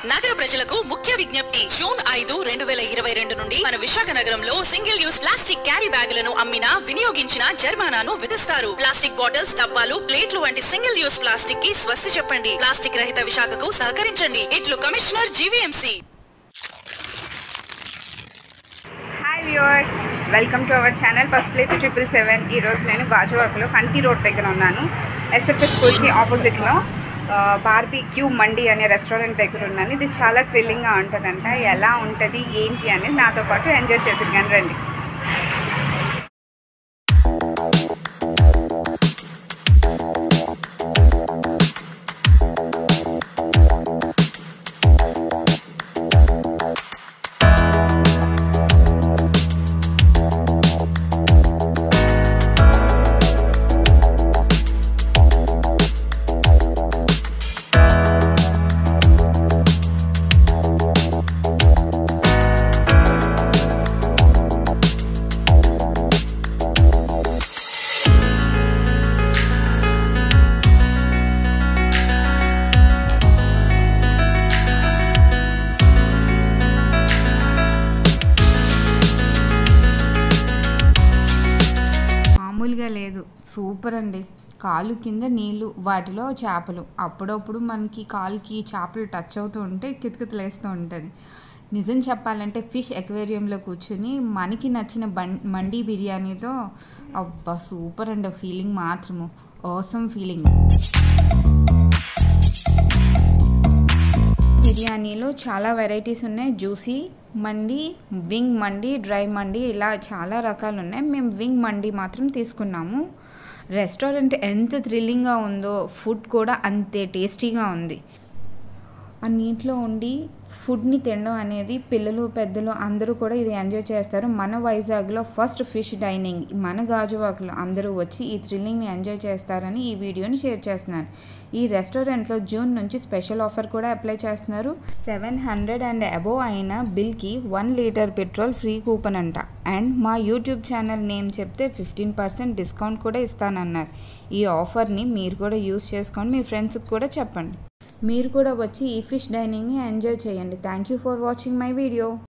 నగర ప్రజలకు ముఖ్య విజ్ఞప్తి జూన్ ఐదు రెండు వేల ఇరవై రెండు నుండి మన విశాఖ నగరంలో సింగిల్ యూస్ ప్లాస్టిక్ క్యారీ బ్యాగులను అమ్మినా వినియోగించిన జరిమానాను విధిస్తారు ప్లాస్టిక్ బాటిల్స్ డబ్బాలు ప్లేట్లు వంటి సింగిల్ యూస్ ప్లాస్టిక్ కి స్వస్తి చెప్పండి ప్లాస్టిక్ రహిత విశాఖకు సహకరించండి ఇట్లు commissioner GVMC hi viewers welcome to our channel first plate triple seven ఈరోజు నేను గాజువాకలో కంటి రోడ్ దగ్గర ఉన్నాను ఎస్ఎఫ్ఎస్ స్కూల్కి ఆపోజిట్లో బార్బీ క్యూ మండి అనే రెస్టారెంట్ దగ్గర ఉన్నాను ఇది చాలా థ్రిల్లింగ్గా ఉంటుందంట ఎలా ఉంటుంది ఏంటి అనేది నాతో పాటు ఎంజాయ్ చేద్దరు కానీ రండి మామూలుగా లేదు సూపర్ అండి కాలు కింద నీళ్ళు వాటిలో చేపలు అప్పుడప్పుడు మనకి కాలుకి చేపలు టచ్ అవుతూ ఉంటే కితకితలేస్తూ ఉంటుంది నిజం చెప్పాలంటే ఫిష్ ఎక్వేరియంలో కూర్చుని మనకి నచ్చిన బం మండీ బిర్యానీతో అబ్బా సూపర్ అండి ఫీలింగ్ మాత్రము అవసరం ఫీలింగ్ బిర్యానీలో చాలా వెరైటీస్ ఉన్నాయి జ్యూసీ మండి వింగ్ మండి డ్రై మండి ఇలా చాలా రకాలు ఉన్నాయి మేము వింగ్ మండి మాత్రం తీసుకున్నాము రెస్టారెంట్ ఎంత థ్రిల్లింగ్గా ఉందో ఫుడ్ కూడా అంతే టేస్టీగా ఉంది ఆ నీటిలో ఉండి ఫుడ్ని తినడం అనేది పిల్లలు పెద్దలు అందరూ కూడా ఇది ఎంజాయ్ చేస్తారు మన వైజాగ్లో ఫస్ట్ ఫిష్ డైనింగ్ మన గాజువాకలో అందరూ వచ్చి ఈ థ్రిల్లింగ్ని ఎంజాయ్ చేస్తారని ఈ వీడియోని షేర్ చేస్తున్నాను ఈ రెస్టారెంట్లో జూన్ నుంచి స్పెషల్ ఆఫర్ కూడా అప్లై చేస్తున్నారు సెవెన్ హండ్రెడ్ అండ్ అబోవ్ అయిన బిల్కి one litre petrol free coupon అంట అండ్ మా యూట్యూబ్ ఛానల్ నేమ్ చెప్తే ఫిఫ్టీన్ పర్సెంట్ డిస్కౌంట్ కూడా ఇస్తానన్నారు ఈ ఆఫర్ని మీరు కూడా యూస్ చేసుకొని మీ ఫ్రెండ్స్కి కూడా చెప్పండి మీరు కూడా వచ్చి ఈ ఫిష్ డైనింగ్ని ఎంజాయ్ చేయండి thank you for watching my video